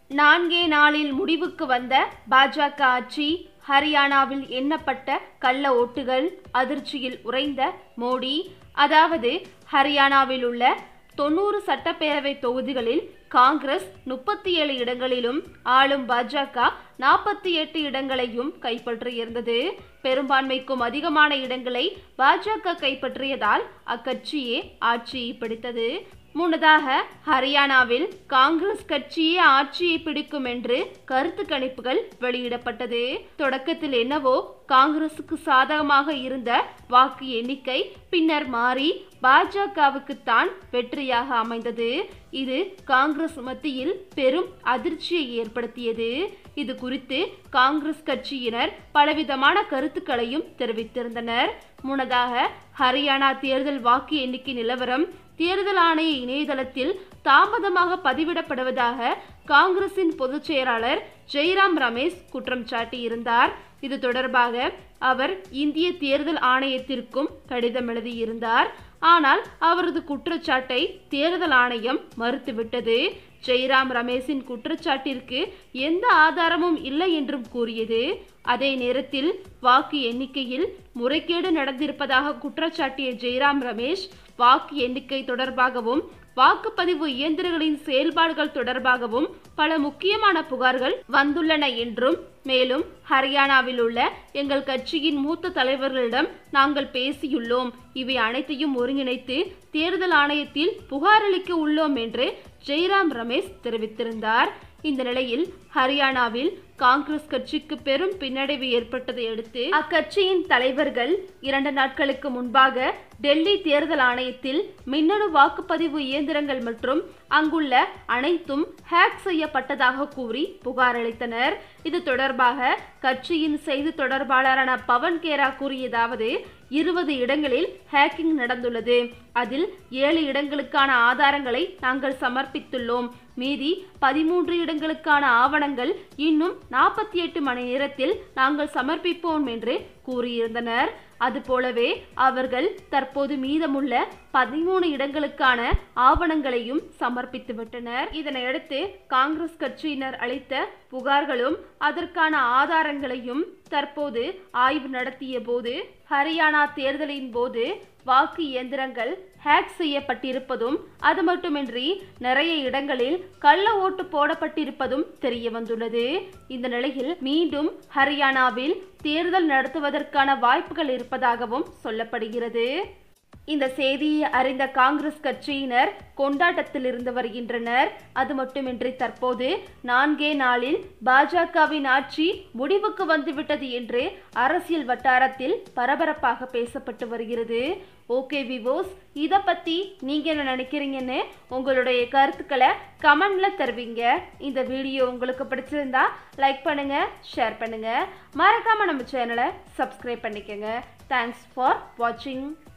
நான்கே நாளில் முடிவுக்கு வந்த பாஜக ஆட்சி ஹரியானாவில் எண்ணப்பட்ட கள்ள ஓட்டுகள் அதிர்ச்சியில் உறைந்த மோடி அதாவது ஹரியானாவில் உள்ள தொண்ணூறு சட்டப்பேரவை தொகுதிகளில் காங்கிரஸ் முப்பத்தி ஏழு இடங்களிலும் ஆளும் பாஜக நாற்பத்தி எட்டு இடங்களையும் கைப்பற்றியிருந்தது பெரும்பான்மைக்கும் அதிகமான இடங்களை பாஜக கைப்பற்றியதால் அக்கட்சியே ஆட்சியை பிடித்தது முன்னதாக ஹரியானாவில் காங்கிரஸ் கட்சியே ஆட்சியை பிடிக்கும் என்று கருத்து கணிப்புகள் வெளியிடப்பட்டது தொடக்கத்தில் என்னவோ காங்கிரசுக்கு சாதகமாக இருந்த வாக்கு எண்ணிக்கை பின்னர் மாறி பாஜகவுக்குத்தான் வெற்றியாக அமைந்தது இது காங்கிரஸ் மத்தியில் பெரும் அதிர்ச்சியை ஏற்படுத்தியது இது குறித்து காங்கிரஸ் கட்சியினர் பலவிதமான கருத்துக்களையும் தெரிவித்திருந்தனர் முன்னதாக ஹரியானா தேர்தல் வாக்கு எண்ணிக்கை நிலவரம் தேர்தல் ஆணைய இணையதளத்தில் தாமதமாக பதிவிடப்படுவதாக காங்கிரசின் பொதுச் செயலாளர் ஜெய்ராம் ரமேஷ் குற்றம் சாட்டியிருந்தார் இது தொடர்பாக அவர் இந்திய தேர்தல் ஆணையத்திற்கும் கடிதம் எழுதியிருந்தார் ஆனால் அவரது குற்றச்சாட்டை தேர்தல் ஆணையம் மறுத்துவிட்டது ஜெய்ராம் ரமேஷின் குற்றச்சாட்டிற்கு எந்த ஆதாரமும் இல்லை என்றும் கூறியது அதே நேரத்தில் வாக்கு எண்ணிக்கையில் முறைகேடு நடந்திருப்பதாக குற்றச்சாட்டிய ஜெய்ராம் ரமேஷ் வாக்கு எண்ணிக்கை தொடர்பாகவும் வாக்குப்பதிவு இயந்திரங்களின் செயல்பாடுகள் தொடர்பாகவும் பல முக்கியமான புகார்கள் வந்துள்ளன என்றும் மேலும் ஹரியானாவில் உள்ள எங்கள் கட்சியின் மூத்த தலைவர்களிடம் நாங்கள் பேசியுள்ளோம் இவை அனைத்தையும் ஒருங்கிணைத்து தேர்தல் ஆணையத்தில் புகாரளிக்க உள்ளோம் என்று ஜெய்ராம் ரமேஷ் தெரிவித்திருந்தார் இந்த நிலையில் ஹரியானாவில் காங்கிரஸ் கட்சிக்கு பெரும் பின்னடைவு ஏற்பட்டதை அடுத்து அக்கட்சியின் தலைவர்கள் இரண்டு நாட்களுக்கு முன்பாக டெல்லி தேர்தல் ஆணையத்தில் மின்னணு வாக்குப்பதிவு இயந்திரங்கள் மற்றும் அங்குள்ள அனைத்தும் ஹேக் செய்யப்பட்டதாக கூறி புகார் அளித்தனர் இது தொடர்பாக கட்சியின் செய்தி தொடர்பாளரான பவன் கேரா கூறியதாவது இருபது இடங்களில் ஹேக்கிங் நடந்துள்ளது அதில் ஏழு இடங்களுக்கான ஆதாரங்களை நாங்கள் சமர்ப்பித்துள்ளோம் மீதி பதிமூன்று இடங்களுக்கான ஆவணங்கள் இன்னும் நாற்பத்தி எட்டு மணி நேரத்தில் நாங்கள் சமர்ப்பிப்போம் என்று கூறியிருந்தனர் அதுபோலவே அவர்கள் தற்போது மீதமுள்ள பதிமூணு இடங்களுக்கான ஆவணங்களையும் சமர்ப்பித்து விட்டனர் இதனையடுத்து காங்கிரஸ் கட்சியினர் அளித்த புகார்களும் அதற்கான ஆதாரங்களையும் தற்போது ஆய்வு நடத்திய போது ஹரியானா தேர்தலின் போது வாக்கு இயந்திரங்கள் ஹேக் செய்யப்பட்டிருப்பதும் அது மட்டுமின்றி நிறைய இடங்களில் கள்ள ஓட்டு போடப்பட்டிருப்பதும் தெரிய வந்துள்ளது இந்த நிலையில் மீண்டும் ஹரியானாவில் தேர்தல் நடத்துவதற்கான வாய்ப்புகள் இருப்பதாகவும் சொல்லப்படுகிறது இந்த செய்தியை அறிந்த காங்கிரஸ் கட்சியினர் கொண்டாட்டத்தில் இருந்து வருகின்றனர் அது மட்டுமின்றி தற்போது நான்கே நாளில் பாஜகவின் ஆட்சி முடிவுக்கு வந்துவிட்டது என்று அரசியல் வட்டாரத்தில் பரபரப்பாக பேசப்பட்டு வருகிறது ஓகே விவோஸ் இதை பற்றி நீங்கள் என்ன நினைக்கிறீங்கன்னு உங்களுடைய கருத்துக்களை கமெண்ட்ல தருவீங்க இந்த வீடியோ உங்களுக்கு பிடிச்சிருந்தா லைக் பண்ணுங்க ஷேர் பண்ணுங்க மறக்காம நம்ம சேனலை சப்ஸ்கிரைப் பண்ணிக்கோங்க தேங்க்ஸ் ஃபார் வாட்சிங்